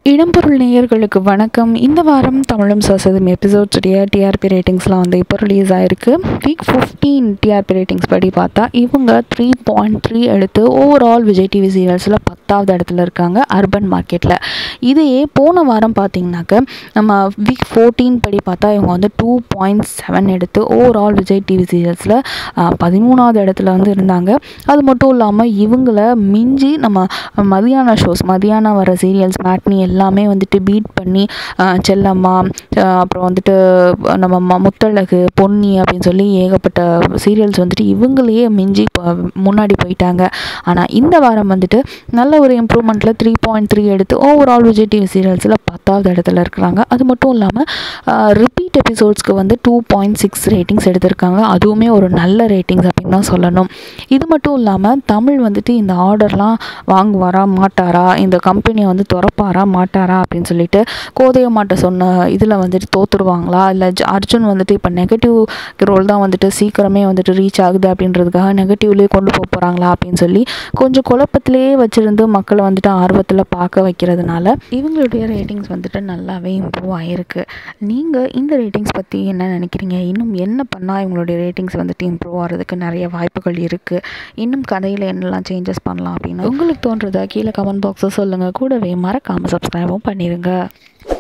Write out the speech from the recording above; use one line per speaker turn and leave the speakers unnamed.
இடம்பொருள் நேயர்களுக்கு வணக்கம் இந்த வாரம் தமிழும் சசதும் எபிசோட்ஸுடைய டிஆர்பி ரேட்டிங்ஸ்லாம் வந்து இப்போ ரிலீஸ் ஆயிருக்கு வீக் ஃபிஃப்டீன் டிஆர்பி ரேட்டிங்ஸ் படி பார்த்தா இவங்க த்ரீ பாயிண்ட் த்ரீ எடுத்து ஓவரால் விஜய் டிவி சீரியல்ஸில் பத்தாவது இடத்துல இருக்காங்க அர்பன் மார்க்கெட்டில் இதையே போன வாரம் பார்த்தீங்கன்னாக்க நம்ம வீக் ஃபோர்டீன் படி பார்த்தா இவங்க வந்து டூ பாயிண்ட் செவன் எடுத்து ஓவரால் விஜய் டிவி சீரியல்ஸில் பதிமூணாவது இடத்துல வந்து இருந்தாங்க அது மட்டும் இல்லாமல் இவங்கள மிஞ்சி நம்ம மதியான ஷோஸ் மதியானம் வர சீரியல்ஸ் மேட்னி எல்லாமே வந்துட்டு பீட் பண்ணி அஹ், செல்லம்மா அஹ், அப்புறம் வந்துட்டு நம்ம ம- முத்தழகு பொன்னி அப்படின்னு சொல்லி ஏகப்பட்ட சீரியல்ஸ் வந்துட்டு இவங்களையே மிஞ்சி இப்போ முன்னாடி போயிட்டாங்க ஆனால் இந்த வாரம் வந்துட்டு நல்ல ஒரு இம்ப்ரூவ்மெண்ட்டில் த்ரீ பாயிண்ட் த்ரீ எடுத்து ஓவரால் விஜய் டிவி சீரியல்ஸில் பத்தாவது இடத்துல இருக்கிறாங்க அது மட்டும் இல்லாமல் ரிப்பீட் எபிசோட்ஸ்க்கு வந்து டூ பாயிண்ட் சிக்ஸ் ரேட்டிங்ஸ் எடுத்திருக்காங்க அதுவுமே ஒரு நல்ல ரேட்டிங்ஸ் அப்படின்னு தான் சொல்லணும் இது மட்டும் இல்லாமல் தமிழ் வந்துட்டு இந்த ஆர்டர்லாம் வாங்குவாரா மாட்டாரா இந்த கம்பெனியை வந்து திறப்பாரா மாட்டாரா அப்படின்னு சொல்லிட்டு கோதையம்மாட்ட சொன்ன இதில் வந்துட்டு தோத்துருவாங்களா இல்லை அர்ஜுன் வந்துட்டு இப்போ நெகட்டிவ் ரோல் தான் வந்துட்டு சீக்கிரமே வந்துட்டு ரீச் ஆகுது அப்படின்றதுக்காக நெகட்டிவ்லேயே கொண்டு போக போகிறாங்களா அப்படின்னு சொல்லி கொஞ்சம் குழப்பத்திலேயே வச்சுருந்து மக்களை வந்துட்டு ஆர்வத்தில் பார்க்க வைக்கிறதுனால இவங்களுடைய ரேட்டிங்ஸ் வந்துட்டு நல்லாவே இம்ப்ரூவ் ஆகிருக்கு நீங்கள் இந்த ரேட்டிங்ஸ் பற்றி என்ன நினைக்கிறீங்க இன்னும் என்ன பண்ணால் இவங்களுடைய ரேட்டிங்ஸ் வந்துட்டு இம்ப்ரூவ் ஆகிறதுக்கு நிறைய வாய்ப்புகள் இருக்குது இன்னும் கதையில் என்னெல்லாம் சேஞ்சஸ் பண்ணலாம் அப்படின்னு உங்களுக்கு தோன்றதா கீழே கமெண்ட் பாக்ஸில் சொல்லுங்கள் கூடவே மறக்காமல் சப்ஸ்கிரைபும் பண்ணிடுங்க